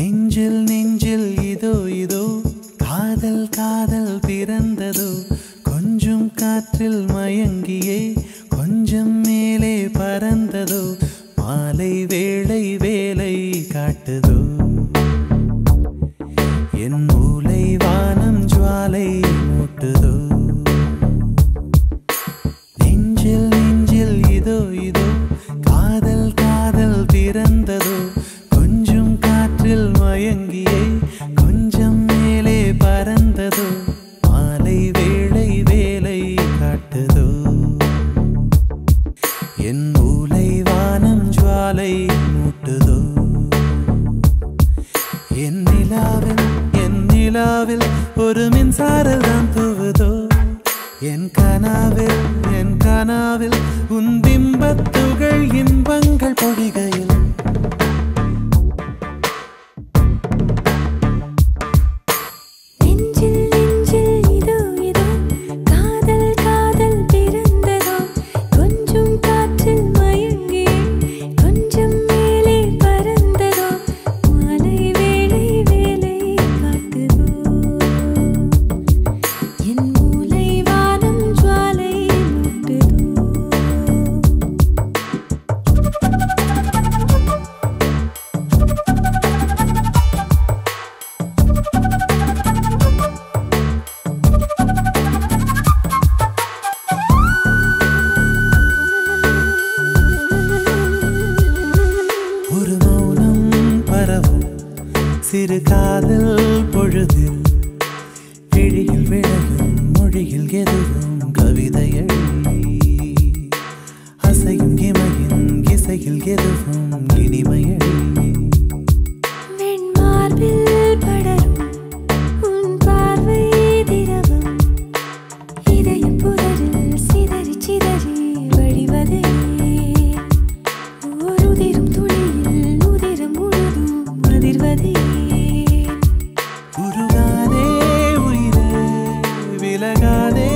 நெஞ்சில் நெஞ்சில் இதோ இதோ காதல் காதல் பிறந்ததோ கொஞ்சம் காற்றில் மயங்கியே கொஞ்சம் மேலே பறந்ததோ மாலை வேளை வேலை காட்டுதோ என் மூளை வானம் ஜுவாலை மூட்டுதோ நெஞ்சில் நெஞ்சில் இதோ இதோ காதல் காதல் பிறந்ததோ கொஞ்சம் காற்றில் மயங்கியே கொஞ்சம் மேலே பறந்ததோ மாலை வேளை வேலை காட்டுதோ என் மூளை வானம் ஜுவாலை மூட்டுதோ என் நிலாவில் என் நிலாவில் ஒரு மின்சாரம் தான் தூவுதோ என் கனாவில் என் கனாவில் உன் பிம்பத்துகள் இன்பங்கள் பொழிகையில் நெஞ்சில் நெஞ்சில் இதோ இதோ காதல் காதல் பிறந்ததோ கொஞ்சம் காற்றில் மயங்கி கொஞ்சம் மேலே பறந்ததோ மாலை வேளை வேலை காட்டுதோ என் மூளை வானம் ஜுவாலை மூட்டுதோ ஒரு மௌனம் பரவும் சிறு காதல் பொழுதில் விழியில் விழகும் மொழியில் எதுவும் கவிதையழி அசையும் இமையின் இசையில் எதுவும் இனிமையழி வெண்மார்பில் படரும் உன் பார்வை திரவம் இதயம் புதரில் சிதறி சிதறி வழிவதே ஓர் உதிரும் துளியில் உதிரம் முழுதும் அதிர்வதே உருகாதே உயிரே விலகாதே